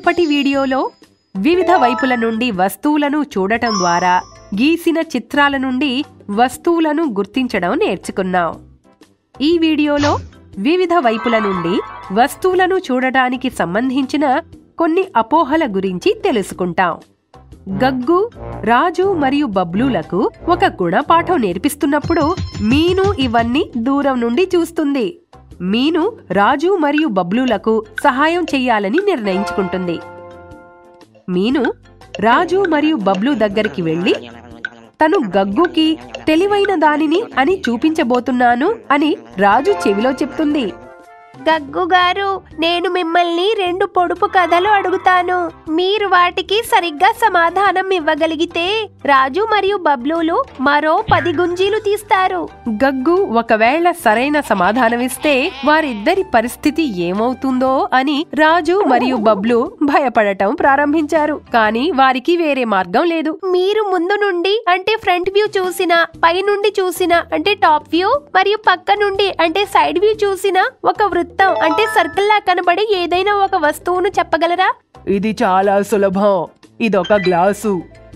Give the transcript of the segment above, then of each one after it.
మునుపటి వీడియోలో వివిధ వైపుల నుండి వస్తువులను చూడటం ద్వారా గీసిన చిత్రాల నుండి వస్తువులను గుర్తించడం నేర్చుకున్నాం ఈ వీడియోలో వివిధ వైపుల నుండి వస్తువులను చూడటానికి సంబంధించిన కొన్ని అపోహల గురించి తెలుసుకుంటాం గగ్గు రాజు మరియు బబ్లులకు ఒక గుణపాఠం నేర్పిస్తున్నప్పుడు మీను ఇవన్నీ దూరం నుండి చూస్తుంది మీను రాజు మరియు బబ్లులకు సహాయం చెయ్యాలని నిర్ణయించుకుంటుంది మీను రాజు మరియు బబ్లు దగ్గరికి వెళ్లి తను గగ్గుకి తెలివైన దానిని అని చూపించబోతున్నాను అని రాజు చెవిలో చెప్తుంది గగ్గు గారు నేను మిమ్మల్ని రెండు పొడుపు కథలు అడుగుతాను మీరు వాటికి సరిగ్గా సమాధానం ఇవ్వగలిగితే రాజు మరియు బబ్లూలు మరో పది గుంజీలు తీస్తారు గగ్గు ఒకవేళ సరైన సమాధానమిస్తే వారిద్దరి పరిస్థితి ఏమవుతుందో అని రాజు మరియు బబ్లు భయపడటం ప్రారంభించారు కానీ వారికి వేరే మార్గం లేదు మీరు ముందు నుండి అంటే ఫ్రంట్ వ్యూ చూసిన పై నుండి చూసిన అంటే టాప్ వ్యూ మరియు పక్క నుండి అంటే సైడ్ వ్యూ చూసిన ఒక వృత్తం అంటే సర్కిల్ లా కనబడే ఏదైనా ఒక వస్తువును చెప్పగలరా ఇది చాలా సులభం ఇదొక గ్లాసు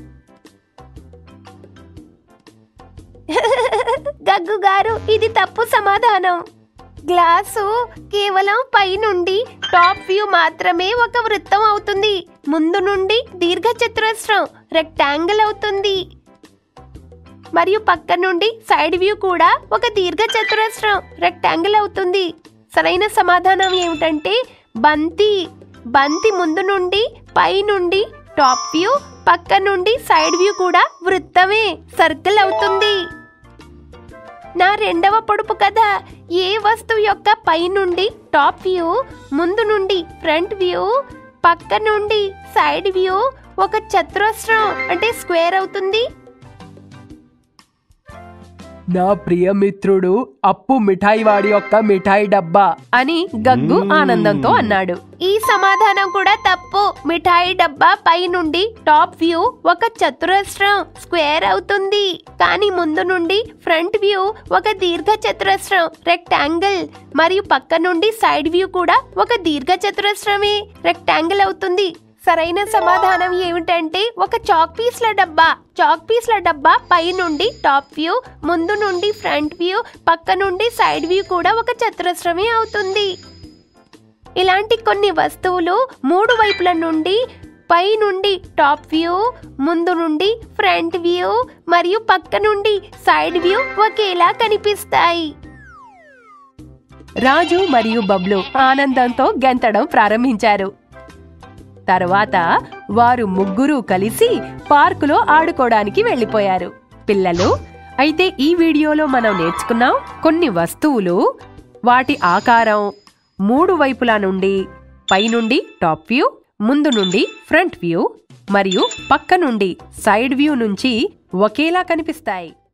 గగ్గు గారు ఇది తప్పు సమాధానం గ్లాసు కేవలం పై నుండి టాప్ వ్యూ మాత్రమే ఒక వృత్తం అవుతుంది ముందు నుండి దీర్ఘ చతురస్రం రెక్టాంగిల్ అవుతుంది మరియు పక్క నుండి సైడ్ వ్యూ కూడా ఒక దీర్ఘ చతురస్రం రెక్టాంగిల్ అవుతుంది సరైన సమాధానం ఏమిటంటే బంతి బంతి ముందు నుండి పై నుండి టాప్ వ్యూ పక్క నుండి సైడ్ వ్యూ కూడా వృత్తమే సర్కిల్ అవుతుంది నా రెండవ పొడుపు కథ ఏ వస్తువు యొక్క పై నుండి టాప్ వ్యూ ముందు నుండి ఫ్రంట్ వ్యూ పక్క నుండి సైడ్ వ్యూ ఒక చతురస్రం అంటే స్క్వేర్ అవుతుంది నా ప్రియ మిత్రుడు అప్పు మిఠాయి వాడి యొక్క మిఠాయి డబ్బా అని గగ్గు ఆనందంతో అన్నాడు ఈ సమాధానం కూడా తప్పు మిఠాయి డబ్బా పై నుండి టాప్ వ్యూ ఒక చతురస్రం స్క్వేర్ అవుతుంది కానీ ముందు నుండి ఫ్రంట్ వ్యూ ఒక దీర్ఘ చతురస్రం రెక్టాంగిల్ మరియు పక్క నుండి సైడ్ వ్యూ కూడా ఒక దీర్ఘ చతురస్రమే రెక్టాంగిల్ అవుతుంది సరైన సమాధానం ఏమిటంటే ఒక చాక్ పీస్ల డబ్బా చాక్ పీస్ల డబ్బా పై నుండి టాప్ వ్యూ ముందు నుండి ఫ్రంట్ వ్యూ పక్క నుండి సైడ్ వ్యూ కూడా ఒక చతురస్రమే అవుతుంది ఇలాంటి కొన్ని వస్తువులు మూడు వైపుల నుండి పై నుండి టాప్ వ్యూ ముందు నుండి ఫ్రంట్ వ్యూ మరియు పక్క నుండి సైడ్ వ్యూ ఒకేలా కనిపిస్తాయి రాజు మరియు బబ్లు ఆనందంతో గెంతడం ప్రారంభించారు తర్వాత వారు ముగ్గురు కలిసి పార్కులో ఆడుకోవడానికి వెళ్ళిపోయారు పిల్లలు అయితే ఈ వీడియోలో మనం నేర్చుకున్నాం కొన్ని వస్తువులు వాటి ఆకారం మూడు వైపులా నుండి పై నుండి టాప్ వ్యూ ముందు నుండి ఫ్రంట్ వ్యూ మరియు పక్క నుండి సైడ్ వ్యూ నుంచి ఒకేలా కనిపిస్తాయి